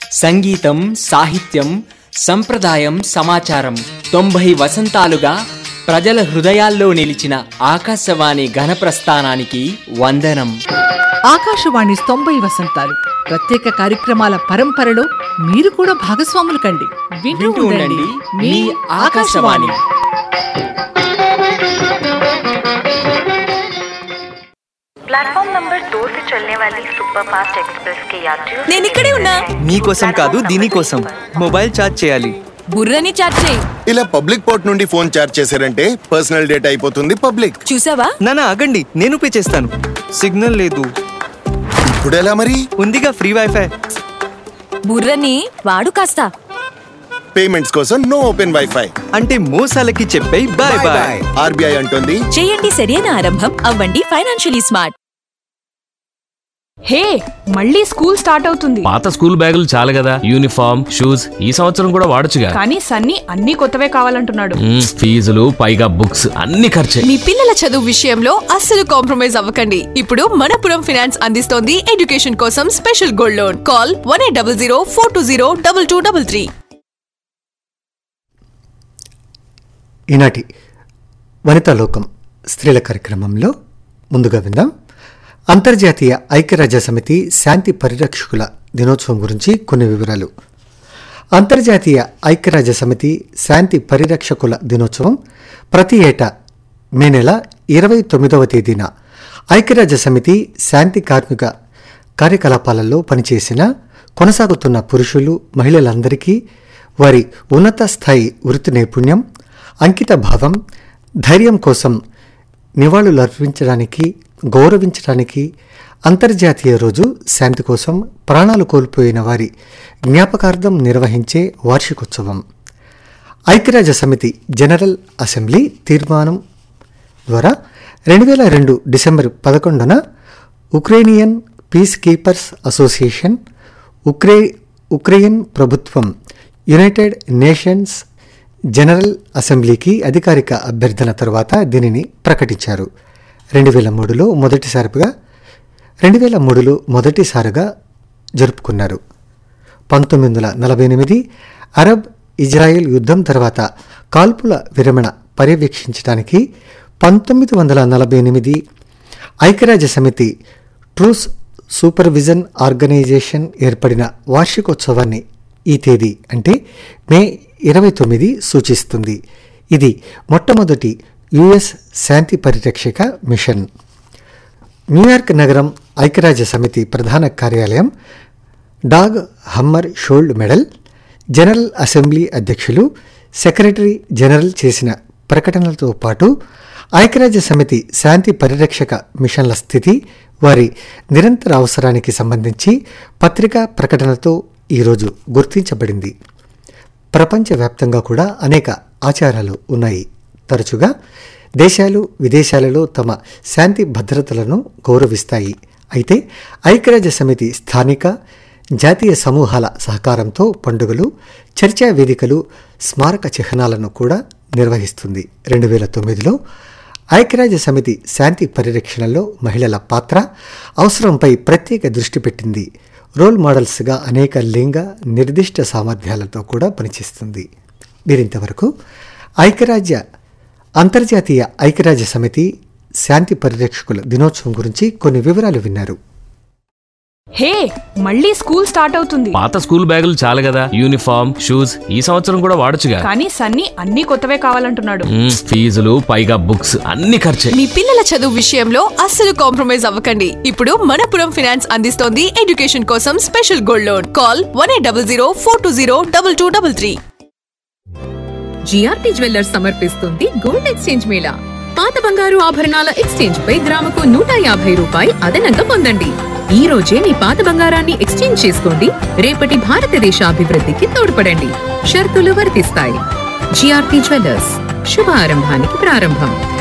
సంగీతం సాహిత్యం సంప్రదాయం సమాచారం తొంభై వసంతాలుగా ప్రజల హృదయాల్లో నిలిచిన ఆకాశవాణి ఘనప్రస్థానానికి వందనం ఆకాశవాణి తొంభై వసంతాలు ప్రత్యేక కార్యక్రమాల పరంపరలో మీరు కూడా భాగస్వాములు కండి వింటూ వింటూ ఉండండి ఉండండి మీ మీ ఆకాశవాణి ఆకాశవాణి प्लेटफॉर्म नंबर दो से चलने वाली सुपर फास्ट एक्सप्रेस के यात्रियों నేను ఇక్కడే ఉన్నా మీకోసం కాదు దీనికోసం మొబైల్ ఛార్జ్ చేయాలి బుర్రని చాట్ చేయి ఇలా పబ్లిక్ పోర్ట్ నుండి ఫోన్ చార్జ్ చేశారంటే పర్సనల్ డేటా అయిపోతుంది పబ్లిక్ చూసావా నానా ఆగండి నేను పే చేస్తాను సిగ్నల్ లేదు ఇప్పుడు ఎలా మరి ఉందిగా ఫ్రీ వైఫై బుర్రని వాడు కాస్త పేమెంట్స్ కోసం నో ఓపెన్ వైఫై అంటే మోసాలకి చెప్పే బాయ్ బాయ్ ఆర్బీఐ అంటుంది చేయండి సరైన ఆరంభం అవ్వండి ఫైనాన్షియలీ స్మార్ట్ హే మళ్ళీ స్కూల్ స్టార్ట్ అవుతుంది పాత స్కూల్ బ్యాగులు చాలు కదా యూనిఫామ్ షూస్ ఈ సంవత్సరం కూడా వాడొచ్చుగా కానీ సన్నీ అన్ని కొత్తవే కావాలంటున్నాడు మ్మ్, ఫీజులు పైగా బుక్స్ అన్ని ఖర్చే మీ పిల్లల చదువు విషయంలో అస్సలు కాంప్రమైజ్ అవ్వకండి ఇప్పుడు మనపురం ఫినాన్స్ అందిస్తోంది ఎడ్యుకేషన్ కోసం special gold loan call one eight double zero four two zero double two double three ఈనాటి వనితా లోకం స్త్రీల కార్యక్రమంలో ముందుగా విందాం అంతర్జాతీయ ఐక్యరాజ్య సమితి శాంతి పరిరక్షకుల దినోత్సవం గురించి కొన్ని వివరాలు అంతర్జాతీయ ఐక్యరాజ్య సమితి శాంతి పరిరక్షకుల దినోత్సవం ప్రతి ఏటా మే నెల ఇరవై తొమ్మిదవ తేదీన ఐక్యరాజ్య సమితి శాంతి కార్మిక కార్యకలాపాలలో పనిచేసిన కొనసాగుతున్న పురుషులు మహిళలందరికీ వారి ఉన్నత స్థాయి వృత్తి నైపుణ్యం అంకిత భావం ధైర్యం కోసం నివాళులర్పించడానికి గౌరవించడానికి అంతర్జాతీయ రోజు శాంతి కోసం ప్రాణాలు కోల్పోయిన వారి జ్ఞాపకార్థం నిర్వహించే వార్షికోత్సవం ఐక్యరాజ్య సమితి జనరల్ అసెంబ్లీ తీర్మానం ద్వారా రెండు వేల రెండు డిసెంబర్ పదకొండున ఉక్రేనియన్ పీస్ కీపర్స్ అసోసియేషన్ ఉక్రే ఉక్రెయిన్ ప్రభుత్వం యునైటెడ్ నేషన్స్ జనరల్ అసెంబ్లీకి అధికారిక అభ్యర్థన తర్వాత దీనిని ప్రకటించారు రెండు వేల మూడులో మొదటిసారిగా రెండు వేల మూడులో మొదటిసారిగా జరుపుకున్నారు పంతొమ్మిది వందల నలభై ఎనిమిది అరబ్ ఇజ్రాయెల్ యుద్ధం తర్వాత కాల్పుల విరమణ పర్యవేక్షించడానికి పంతొమ్మిది వందల నలభై ఎనిమిది ఐక్యరాజ్య సమితి ట్రూస్ సూపర్విజన్ ఆర్గనైజేషన్ ఏర్పడిన వార్షికోత్సవాన్ని ఈ తేదీ అంటే మే ఇరవై తొమ్మిది సూచిస్తుంది ఇది మొట్టమొదటి యుఎస్ శాంతి పరిరక్షక మిషన్ న్యూయార్క్ నగరం ఐక్యరాజ్య సమితి ప్రధాన కార్యాలయం Dag Hammarskjold medal general assembly అధ్యక్షులు సెక్రటరీ జనరల్ చేసిన ప్రకటనలతో పాటు ఐక్యరాజ్య సమితి శాంతి పరిరక్షక మిషన్ల స్థితి వారి నిరంతర అవసరానికి సంబంధించి పత్రికా ప్రకటనతో ఈరోజు గుర్తించబడింది ప్రపంచవ్యాప్తంగా కూడా అనేక ఆచారాలు ఉన్నాయి తరచుగా దేశాలు విదేశాలలో తమ శాంతి భద్రతలను గౌరవిస్తాయి అయితే ఐక్యరాజ్య సమితి స్థానిక జాతీయ సమూహాల సహకారంతో పండుగలు చర్చా వేదికలు స్మారక చిహ్నాలను కూడా నిర్వహిస్తుంది రెండు వేల తొమ్మిదిలో ఐక్యరాజ్య సమితి శాంతి పరిరక్షణలో మహిళల పాత్ర అవసరంపై ప్రత్యేక దృష్టి పెట్టింది రోల్ మోడల్స్గా అనేక లింగ నిర్దిష్ట సామర్థ్యాలతో కూడా పనిచేస్తుంది మీరింతవరకు ఐక్యరాజ్య అంతర్జాతీయ ఐక్యరాజ్య సమితి శాంతి పరిరక్షకుల దినోత్సవం గురించి కొన్ని వివరాలు విన్నారు హే మళ్ళీ స్కూల్ స్టార్ట్ అవుతుంది పాత స్కూల్ బ్యాగులు చాలు కదా యూనిఫామ్ షూస్ ఈ సంవత్సరం కూడా వాడొచ్చుగా కానీ సన్నీ అన్ని కొత్తవే కావాలంటున్నాడు మ్మ్, ఫీజులు పైగా బుక్స్ అన్ని ఖర్చే మీ పిల్లల చదువు విషయంలో అస్సలు కాంప్రమైజ్ అవ్వకండి ఇప్పుడు మనపురం ఫినాన్స్ అందిస్తోంది ఎడ్యుకేషన్ కోసం special gold loan call one eight double zero four two zero double two double three GRT jewellers సమర్పిస్తుంది గోల్డ్ ఎక్స్చేంజ్ మేళా పాత బంగారు ఆభరణాల ఎక్స్చేంజ్ పై గ్రాముకు నూట యాభై రూపాయి అదనంగా పొందండి ఈ రోజే మీ పాత బంగారాన్ని ఎక్స్చేంజ్ చేసుకోండి రేపటి భారతదేశ అభివృద్ధికి తోడ్పడండి షరతులు వర్తిస్తాయి జిఆర్టీ జ్యువెల్లర్స్ శుభ ఆరంభానికి ప్రారంభం